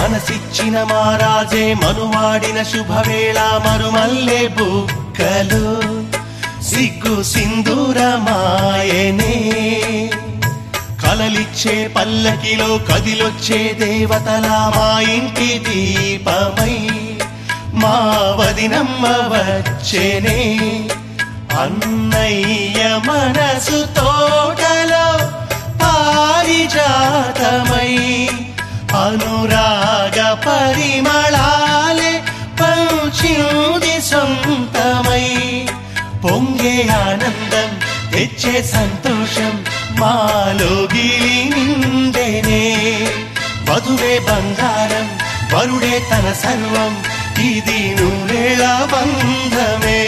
మనసిచ్చిన మారాజే మనువాడిన శుభవేళ మరుమల్లె బుక్కలు సిగ్గు సింధూరమాయనే కలలిచ్చే పల్లకిలో కదిలొచ్చే దేవతలా మా ఇంటి దీపమై మా వదినమ్మ వచ్చేనే అన్నయ్య మనసు తోటలో పారిజాతమై అనురాగ పరిమళాలే పంచింది సొంతమై పొంగే ఆనందం తెచ్చే సంతోషం మాలోగిలి నిండేనే వధువే బంగారం వరుడే తన సర్వం ఇది నూరేళ బంధమే